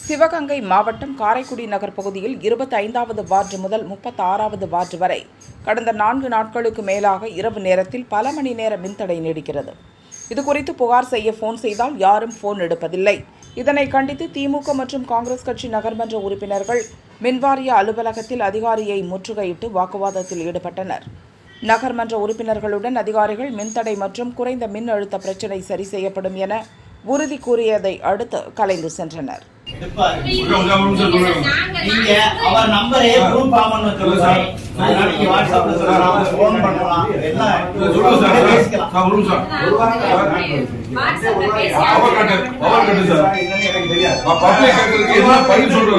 சிவகங்கை மாவட்டம் காரைக்குடி நகர் பகுதியில் இருபத்தி ஐந்தாவது வார்டு முதல் முப்பத்தாறாவது வார்டு வரை கடந்த நான்கு நாட்களுக்கு மேலாக இரவு நேரத்தில் பல மணி நேர மின்தடை நீடிக்கிறது இதுகுறித்து புகார் செய்ய போன் செய்தால் யாரும் போன் எடுப்பதில்லை இதனை கண்டித்து திமுக மற்றும் காங்கிரஸ் கட்சி நகர்மன்ற உறுப்பினர்கள் மின்வாரிய அலுவலகத்தில் அதிகாரியை முற்றுகையிட்டு வாக்குவாதத்தில் ஈடுபட்டனர் நகர்மன்ற உறுப்பினர்களுடன் அதிகாரிகள் மின்தடை மற்றும் குறைந்த மின் அழுத்த பிரச்சினை சரி செய்யப்படும் என உறுதி கூறியதை அடுத்து கலைந்து சென்றனர் எடுப்பாரு. நாங்க நீங்க அவர் நம்பரே ப்ரூவ் பண்ணணும் சொல்லுங்க அதனால நீங்க வாட்ஸ்அப்ல சொல்லலாம் ஃபோன் பண்ணலாம் எல்லாம் சொல்லுங்க சார் பேசிக்கலாம் சார் ஒரு நிமிஷம் வாட்ஸ்அப்ல பேசி power cut power cut sir என்னன்னு எனக்கு தெரியாது பப்ளிக் கேட்கறதுக்கு என்ன பதில் சொல்றது